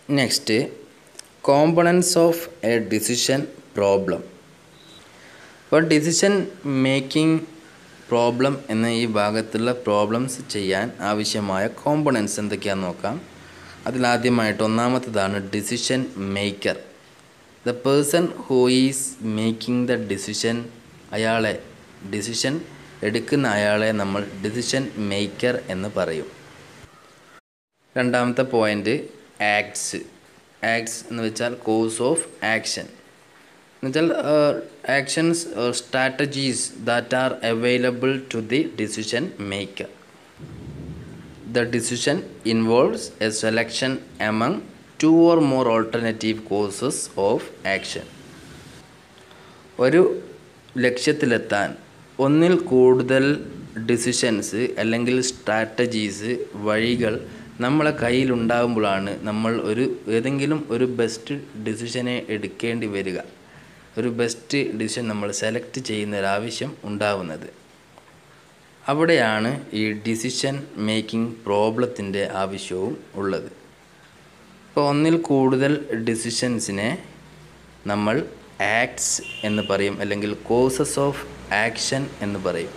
next components of a decision problem അപ്പോൾ decision making problem എന്ന ഈ ഭാഗത്തുള്ള പ്രോബ്ലംസ് ചെയ്യാൻ ആവശ്യമായ കോമ്പണൻസ് എന്തൊക്കെയാണെന്ന് നോക്കാം അതിലാദ്യമായിട്ട് ഒന്നാമത്തേതാണ് decision maker the person who is making the decision അയാളെ ഡിസിഷൻ എടുക്കുന്ന അയാളെ നമ്മൾ ഡിസിഷൻ മേക്കർ എന്ന് പറയും രണ്ടാമത്തെ പോയിൻ്റ് ആക്ട്സ് ആക്ട്സ് എന്ന് വെച്ചാൽ കോഴ്സ് ഓഫ് ആക്ഷൻ എന്നുവെച്ചാൽ actions strategies that are available to the decision maker the decision involves a selection among two or more alternative courses of action ഒരു ലക്ഷ്യത്തിലെത്താൻ ഒന്നിൽ കൂടുതൽ ഡിസിഷൻസ് അല്ലെങ്കിൽ സ്ട്രാറ്റജീസ് വഴികൾ നമ്മളെ കയ്യിലുണ്ടാകുമ്പോഴാണ് നമ്മൾ ഒരു ഏതെങ്കിലും ഒരു ബെസ്റ്റ് ഡിസിഷനെ എടുക്കേണ്ടി വരിക ഒരു ബെസ്റ്റ് ഡിസിഷൻ നമ്മൾ സെലക്ട് ചെയ്യുന്ന ഒരാവശ്യം ഉണ്ടാവുന്നത് അവിടെയാണ് ഈ ഡിസിഷൻ മേക്കിംഗ് പ്രോബ്ലത്തിൻ്റെ ആവശ്യവും ഉള്ളത് ഇപ്പോൾ ഒന്നിൽ കൂടുതൽ ഡിസിഷൻസിനെ നമ്മൾ ആക്ട്സ് എന്ന് പറയും അല്ലെങ്കിൽ കോസസ് ഓഫ് ആക്ഷൻ എന്ന് പറയും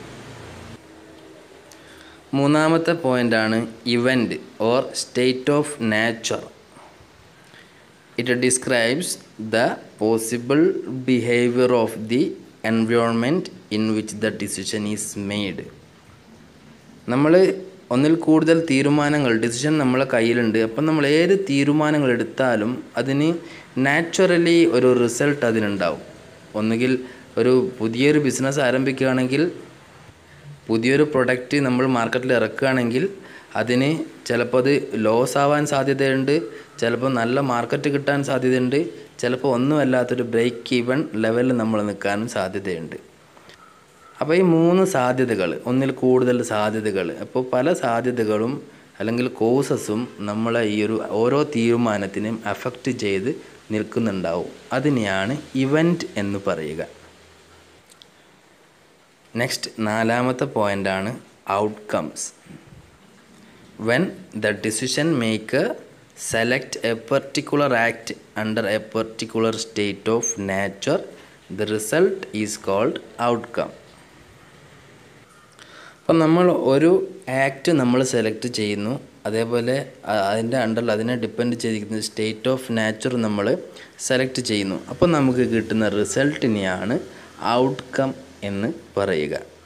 മൂന്നാമത്തെ പോയിൻ്റാണ് event or state of nature it describes the possible behaviour of the environment in which the decision is made നമ്മൾ ഒന്നിൽ കൂടുതൽ തീരുമാനങ്ങൾ ഡിസിഷൻ നമ്മളെ കയ്യിലുണ്ട് അപ്പം നമ്മൾ ഏത് തീരുമാനങ്ങൾ എടുത്താലും അതിന് നാച്ചുറലി ഒരു റിസൾട്ട് അതിനുണ്ടാവും ഒന്നുകിൽ ഒരു പുതിയൊരു ബിസിനസ് ആരംഭിക്കുകയാണെങ്കിൽ പുതിയൊരു പ്രൊഡക്റ്റ് നമ്മൾ മാർക്കറ്റിൽ ഇറക്കുകയാണെങ്കിൽ അതിന് ചിലപ്പോൾ അത് ലോസ് ആവാൻ സാധ്യതയുണ്ട് ചിലപ്പോൾ നല്ല മാർക്കറ്റ് കിട്ടാൻ സാധ്യതയുണ്ട് ചിലപ്പോൾ ഒന്നുമല്ലാത്തൊരു ബ്രേക്ക് ഈവൺ ലെവലിൽ നമ്മൾ നിൽക്കാനും സാധ്യതയുണ്ട് അപ്പോൾ ഈ മൂന്ന് സാധ്യതകൾ ഒന്നിൽ കൂടുതൽ സാധ്യതകൾ അപ്പോൾ പല സാധ്യതകളും അല്ലെങ്കിൽ കോസസും നമ്മളെ ഈ ഒരു ഓരോ തീരുമാനത്തിനും അഫക്റ്റ് ചെയ്ത് നിൽക്കുന്നുണ്ടാവും അതിനെയാണ് ഇവൻറ്റ് എന്ന് പറയുക നെക്സ്റ്റ് നാലാമത്തെ പോയിൻ്റാണ് outcomes when the decision maker select a particular act under a particular state of nature the result is called outcome അപ്പം നമ്മൾ ഒരു ആക്ട് നമ്മൾ സെലക്ട് ചെയ്യുന്നു അതേപോലെ അതിൻ്റെ അണ്ടറിൽ അതിനെ ഡിപ്പെൻഡ് ചെയ്തിരിക്കുന്ന സ്റ്റേറ്റ് ഓഫ് നാച്ചർ നമ്മൾ സെലക്ട് ചെയ്യുന്നു അപ്പോൾ നമുക്ക് കിട്ടുന്ന റിസൾട്ടിനെയാണ് ഔട്ട്കം എന്ന് പറയുക